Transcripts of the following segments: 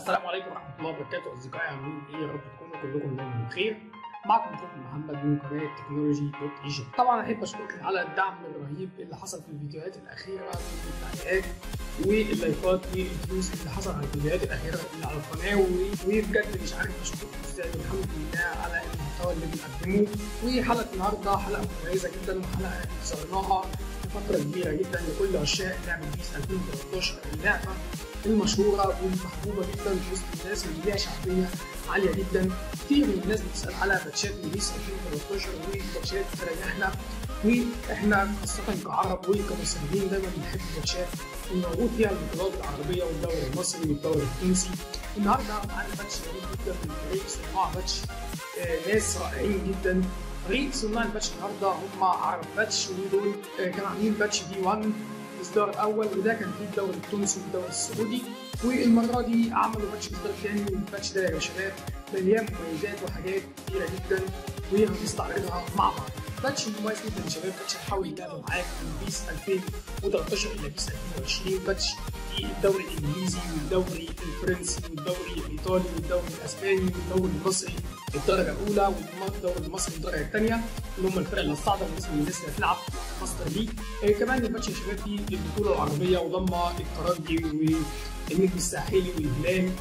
السلام عليكم ورحمه الله وبركاته اصدقائي عاملين ايه يا رب تكونوا كلكم دايما بخير معكم اخوكم محمد من قناه تكنولوجي دوت ايجيبت طبعا احب اشكركم على الدعم الرهيب اللي حصل في الفيديوهات الاخيره من التعليقات واللايكات والفلوس اللي حصل على الفيديوهات الاخيره اللي على القناه و- وبجد مش عارف اشكركم ازاي والحمد لله على المحتوى اللي بنقدمه وحلقه النهارده حلقه مميزه جدا وحلقه اخترناها فترة كبيرة جدا لكل عشاق لعبة بيس 2013 اللعبة المشهورة والمحبوبة جدا في وسط الناس واللي ليها شعبية عالية جدا كتير من الناس بتسأل على باتشات بيس 2013 وباتشات تريحنا واحنا خاصة كعرب وكمصريين دايما بنحب الباتشات الموجود فيها البطولات العربية والدوري المصري والدوري التونسي النهارده معانا باتش جميل جدا من فريق صناع باتش آه، ناس رائعين جدا فريق صناع الباتش النهارده هم عرب باتش ودول آه، كانوا عاملين باتش دي 1 الاصدار الاول وده كان فيه الدوري التونسي والدوري السعودي والمره دي عملوا باتش اصدار تاني والباتش ده يا شباب مليان مميزات وحاجات كتيره جدا وهنستعرضها مع بعض باتش مميز جدا يا شباب باتش هيحاول يلعب معاك من بيس 2013 الى بيس 2020 باتش في الدوري الانجليزي والدوري الفرنسي والدوري الايطالي والدوري الاسباني والدوري المصري الدرجه الاولى والدوري المصري الدرجه الثانيه اللي هم الفرق اللي هتصعد بالنسبه للناس اللي هتلعب ماستر ليج آه كمان الباتش يا شباب في البطوله العربيه وضم الترجي والنجم الساحلي والهلال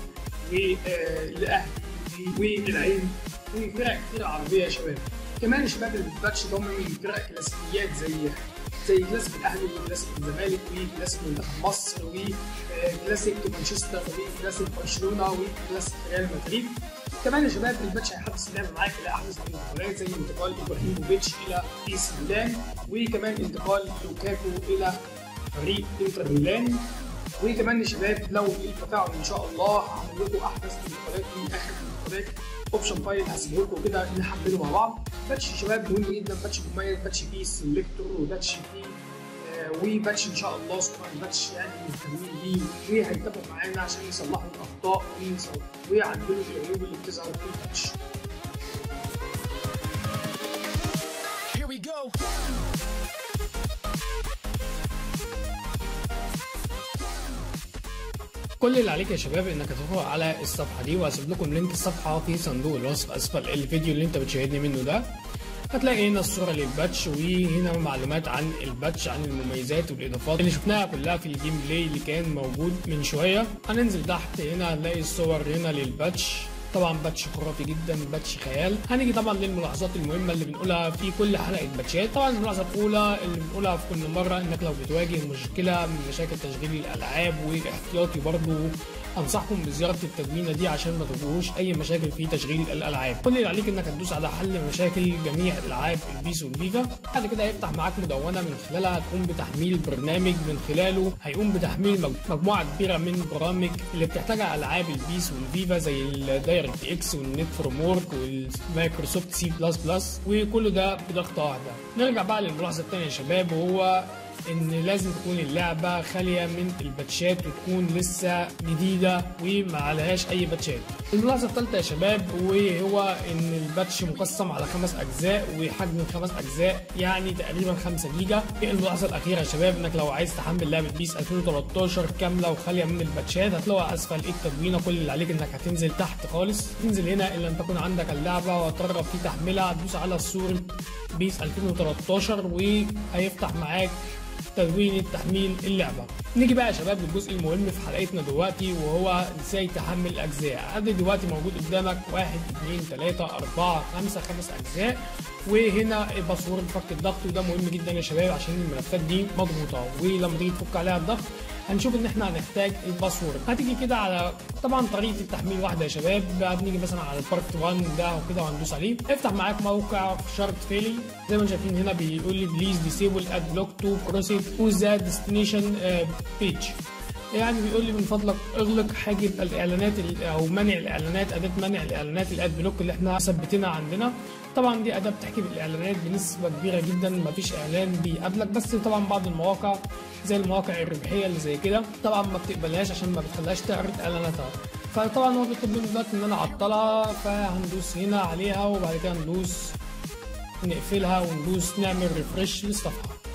والاهلي والعين وفرق كتير عربيه يا شباب كمان يا شباب الباتش ضم فرق كلاسيكيات زي زي كلاسيك الاهلي وكلاسيك الزمالك وكلاسيك منتخب مصر وكلاسيك مانشستر وكلاسيك برشلونه وكلاسيك ريال مدريد كمان يا شباب الباتش هيحدث اللعبه معاك الى احدث الانتقالات زي انتقال ابراهيموفيتش الى ايس ميلان وكمان انتقال لوكاكو الى فريق انتر ميلان وكمان يا شباب لو في التفاعل ان شاء الله هعمل لكم احدث الانتقالات في اخر الانتقالات اوبشن فايل هسيبه لكم كده نحمله مع بعض باتش يا شباب مهم جدا باتش مميز باتش فيه سيلكتور وباتش فيه آه، وباتش ان شاء الله سبحان باتش يعني مهتمين بيه وهيتابعوا معانا عشان يصلحوا الاخطاء ويصلحوا- ويعدلوا العيوب اللي بتظهر في الباتش Here we go. كل اللي عليك يا شباب انك تدخل على الصفحه دي وهسيب لكم لينك الصفحه في صندوق الوصف اسفل الفيديو اللي انت بتشاهدني منه ده هتلاقي هنا الصوره للباتش وهنا معلومات عن الباتش عن المميزات والاضافات اللي شفناها كلها في الجيم بلاي اللي كان موجود من شويه هننزل تحت هنا هنلاقي الصور هنا للباتش طبعا باتش خرافي جدا باتش خيال هنيجي طبعا للملاحظات المهمه اللي بنقولها في كل حلقه باتشات طبعا الملاحظه الاولى اللي بنقولها في كل مره انك لو بتواجه مشكله من مشاكل تشغيل الالعاب واحتياطي برضو انصحكم بزياره التدوينه دي عشان ما تواجهوش اي مشاكل في تشغيل الالعاب كل اللي عليك انك هتدوس على حل مشاكل جميع العاب البيس والفيفا بعد كده هيفتح معاك مدونه من خلالها هتقوم بتحميل برنامج من خلاله هيقوم بتحميل مج- مجموعه كبيره من البرامج اللي بتحتاجها العاب البيس والفيفا زي الدايركت اكس والنت فروم ورك والمايكروسوفت سي بلس بلس وكل ده بضغطه واحده نرجع بقى للملاحظه الثانيه يا شباب وهو ان لازم تكون اللعبه خاليه من الباتشات وتكون لسه جديده وما عليهاش اي باتشات الملاحظه الثالثه يا شباب وهو ان الباتش مقسم على خمس اجزاء وحجم الخمس اجزاء يعني تقريبا 5 جيجا الملاحظه الاخيره يا شباب انك لو عايز تحمل لعبه بيس 2013 كامله وخاليه من الباتشات هتلاقوها اسفل التدوينه كل اللي عليك انك هتنزل تحت خالص تنزل هنا الا ان تكون عندك اللعبه وترغب في تحميلها هتدوس على صوره بيس 2013 وهيفتح معاك تدوين تحميل اللعبه نيجي بقى يا شباب للجزء المهم في حلقتنا دلوقتي وهو ازاي تحمل الاجزاء عدد دلوقتي موجود قدامك 1 2 3 4 5 5 اجزاء وهنا باسورد فك الضغط وده مهم جدا يا شباب عشان الملفات دي مضغوطه ولما تيجي تفك عليها الضغط هنشوف ان احنا هنحتاج الباسورد هتيجي كده على طبعا طريقه التحميل واحده يا شباب هنيجي مثلا على البارت 1 ده وكده وهندوس عليه افتح معاك موقع شارت فيلي زي ما انتم شايفين هنا بيقول لي بليز ديسيبل اد بلوك تو بروسيد تو ذا ديستنيشن بيج يعني بيقول لي من فضلك اغلق حاجب الاعلانات ال- او منع الاعلانات اداه منع الاعلانات الاد بلوك اللي احنا مثبتينها عندنا طبعا دي اداه بتحجب الاعلانات بنسبه كبيره جدا مفيش اعلان بيقابلك بس طبعا بعض المواقع زي المواقع الربحيه اللي زي كده طبعا ما بتقبلهاش عشان ما بتخليهاش تعرض اعلاناتها فطبعا هو بيطلب مني دلوقتي ان انا اعطلها فهندوس هنا عليها وبعد كده ندوس نقفلها وندوس نعمل ريفرش للصفحه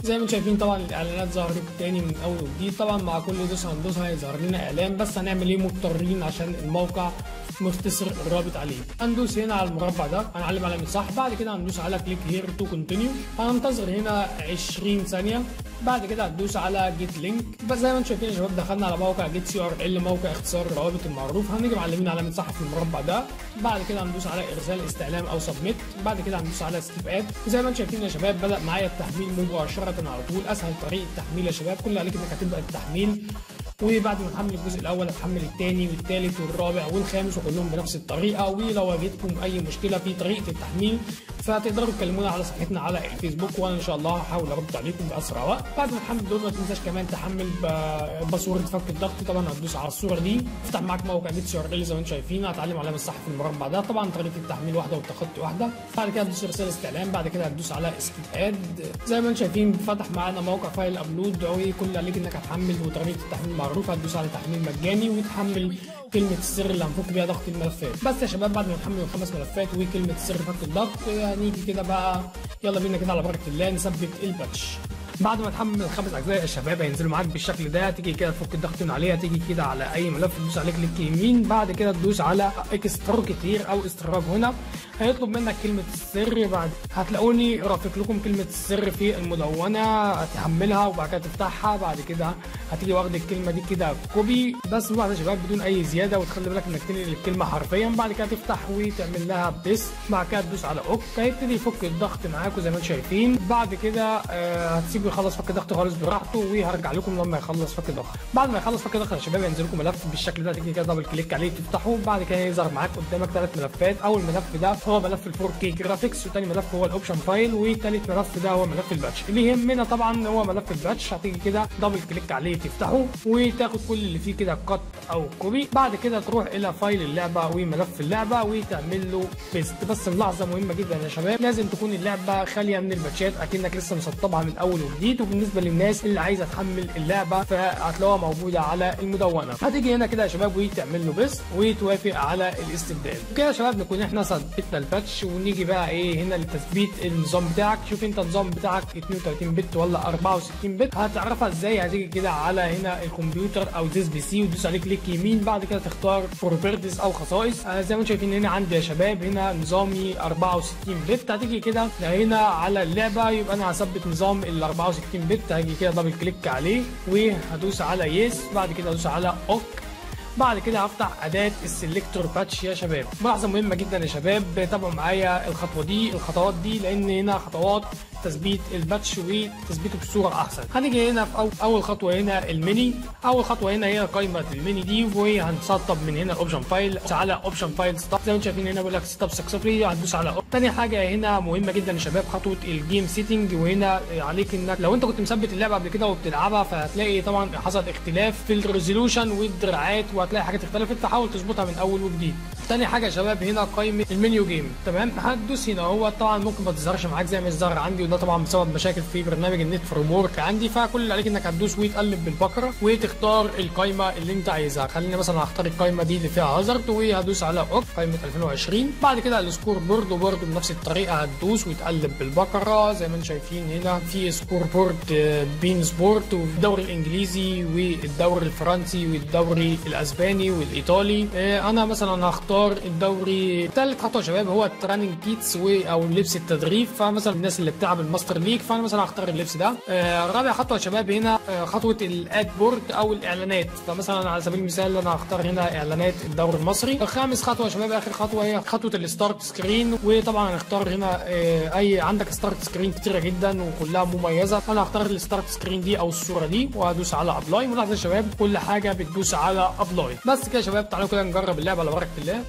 زي ما انتم شايفين طبعا الاعلانات ظهرت تاني من اول وجديد طبعا مع كل دوس هندوسها هيظهر لنا اعلان بس هنعمل ايه مضطرين عشان الموقع مختصر الرابط عليه هندوس هنا على المربع ده هنعلم علامه صح بعد كده هندوس على كليك هير تو كونتينيو هننتظر هنا 20 ثانيه بعد كده هتدوس على جيت لينك بس زي ما انتم شايفين يا شباب دخلنا على موقع جيت سي ار ال موقع اختصار الروابط المعروف هنيجي معلمين علامه صح في المربع ده بعد كده هندوس على ارسال استعلام او سبميت بعد كده هندوس على سكيب اد زي ما انتم شايفين يا شباب بدا معايا التحميل مباشره على طول اسهل طريقه تحميل يا شباب كل اللي عليك انك هتبدا التحميل وبعد ما تحمل الجزء الاول هتحمل الثاني والثالث والرابع والخامس وكلهم بنفس الطريقه ولو واجهتكم اي مشكله في طريقه التحميل فتقدروا تكلمونا على صفحتنا على الفيسبوك وانا ان شاء الله هحاول ارد عليكم باسرع وقت بعد ما تحمل دول ما تنساش كمان تحمل باسورد فك الضغط طبعا هتدوس على الصوره دي افتح معاك موقع جيت سي ار ال زي ما انتم شايفين هتعلم علامه الصح في المربع ده طبعا طريقه التحميل واحده والتخطي واحده بعد كده هتدوس رساله استعلام بعد كده هتدوس على سكيب اد زي ما انتم شايفين فتح معانا موقع فايل ابلود وكل اللي عليك انك هتحمل وطريقه التحميل معروفه هتدوس على تحميل مجاني وتحمل كلمه السر اللي هنفك بيها ضغط الملفات بس يا شباب بعد ما نحمل الخمس ملفات وكلمه السر فك الضغط هنيجي كده بقى يلا بينا كده على بركه الله نثبت الباتش بعد ما تحمل الخمس اجزاء يا شباب هينزلوا معاك بالشكل ده تيجي كده تفك الضغط من عليها تيجي كده على اي ملف تدوس عليه كليك يمين بعد كده تدوس على اكسترا كتير او استراب هنا هيطلب منك كلمه السر بعد هتلاقوني رافق لكم كلمه السر في المدونه هتحملها وبعد كده تفتحها بعد كده هتيجي واخد الكلمه دي كده كوبي بس بعد يا شباب بدون اي زياده وتخلي بالك انك تنقل الكلمه حرفيا بعد كده تفتح وتعمل لها بس بعد كده تدوس على اوك هيبتدي يفك الضغط معاكم زي ما انتم شايفين بعد كده آه هتسيبه يخلص فك ضغط خالص براحته وهرجع لكم لما يخلص فك ضغط بعد ما يخلص فك ضغط يا شباب ينزل لكم ملف بالشكل ده تيجي كده دبل كليك عليه تفتحه بعد كده يظهر معاك قدامك ثلاث ملفات اول ملف ده هو ملف ال 4K جرافيكس وثاني ملف هو الاوبشن فايل وثالث ملف ده هو ملف الباتش اللي يهمنا طبعا هو ملف الباتش هتيجي كده دبل كليك عليه تفتحه وتاخد كل اللي فيه كده كات او كوبي بعد كده تروح الى فايل اللعبه وملف اللعبه وتعمل له بيست بس ملاحظه مهمه جدا يا شباب لازم تكون اللعبه خاليه من الباتشات اكنك لسه مسطبها من اول وجديد وبالنسبه للناس اللي عايزه تحمل اللعبه فهتلاقوها موجوده على المدونه هتيجي هنا كده يا شباب وتعمل له بيست وتوافق على الاستبدال وكده يا شباب نكون احنا ثبتنا الباتش ونيجي بقى ايه هنا لتثبيت النظام بتاعك شوف انت النظام بتاعك 32 بت ولا 64 بت هتعرفها ازاي هتيجي كده على هنا الكمبيوتر او ديس بي سي وتدوس عليه كليك يمين بعد كده تختار بروبرتيز او خصائص آه زي ما انتم شايفين هنا عندي يا شباب هنا نظامي 64 بت هتيجي كده هنا على اللعبه يبقى انا هثبت نظام ال 64 بت هاجي كده دبل كليك عليه وهدوس على يس بعد كده هدوس على اوك بعد كده هفتح اداه السلكتور باتش يا شباب ملاحظه مهمه جدا يا شباب تابعوا معايا الخطوه دي الخطوات دي لان هنا خطوات تثبيت الباتش وتثبيته بصوره احسن هنيجي هنا في أو اول خطوه هنا الميني اول خطوه هنا هي قائمه الميني دي وهنسطب من هنا الاوبشن فايل على اوبشن فايل ستوب زي ما انتم شايفين هنا بيقول لك ستوب سكسسفلي هتدوس على أوب. تاني حاجه هنا مهمه جدا يا شباب خطوه الجيم سيتنج وهنا عليك انك لو انت كنت مثبت اللعبه قبل كده وبتلعبها فهتلاقي طبعا حصل اختلاف في الريزولوشن والدراعات وهتلاقي حاجات اختلفت فحاول تظبطها من اول وجديد تاني حاجه يا شباب هنا قائمه المنيو جيم تمام هتدوس هنا هو طبعا ممكن ما تظهرش معاك زي ما الظهر عندي وده طبعا بسبب مشاكل في برنامج النت فريم ورك عندي فكل اللي عليك انك هتدوس وتقلب بالبكره وتختار القائمه اللي انت عايزها خليني مثلا هختار القائمه دي اللي فيها هازارد وهدوس على اوك قائمه 2020 بعد كده السكور بورد وبرده بنفس الطريقه هتدوس وتقلب بالبكره زي ما انتم شايفين هنا في سكور بورد بين سبورت والدوري الانجليزي والدوري الفرنسي والدوري الاسباني والايطالي انا مثلا هختار الدوري ثالث خطوه يا شباب هو التراننج كيتس او لبس التدريب فمثلا الناس اللي بتلعب الماستر ليج فانا مثلا هختار اللبس ده آه رابع خطوه يا شباب هنا آه خطوه الاد بورد او الاعلانات فمثلا على سبيل المثال انا هختار هنا اعلانات الدوري المصري خامس خطوه يا شباب اخر خطوه هي خطوه الستارت سكرين وطبعا هنختار هنا آه اي عندك ستارت سكرين كتيره جدا وكلها مميزه انا هختار الستارت سكرين دي او الصوره دي وهدوس على ابلاي ملاحظه يا شباب كل حاجه بتدوس على ابلاي بس كده يا شباب تعالوا كده نجرب اللعبه على بركه الله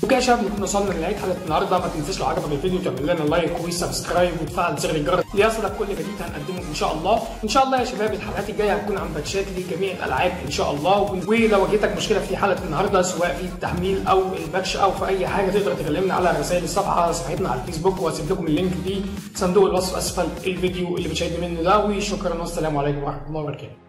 وكده يا شباب نكون وصلنا لنهايه حلقه النهارده ما تنساش لو عجبك الفيديو تعمل لنا لايك وسبسكرايب وتفعل زر الجرس ليصلك كل جديد هنقدمه ان شاء الله ان شاء الله يا شباب الحلقات الجايه هتكون عن باتشات لجميع الالعاب ان شاء الله ولو واجهتك مشكله في حلقه النهارده سواء في التحميل او الباتش او في اي حاجه تقدر تكلمنا على رسائل الصفحه على صفحتنا على الفيسبوك وهسيب لكم اللينك في صندوق الوصف اسفل الفيديو اللي بتشاهدوا منه ده وشكرا والسلام عليكم ورحمه الله وبركاته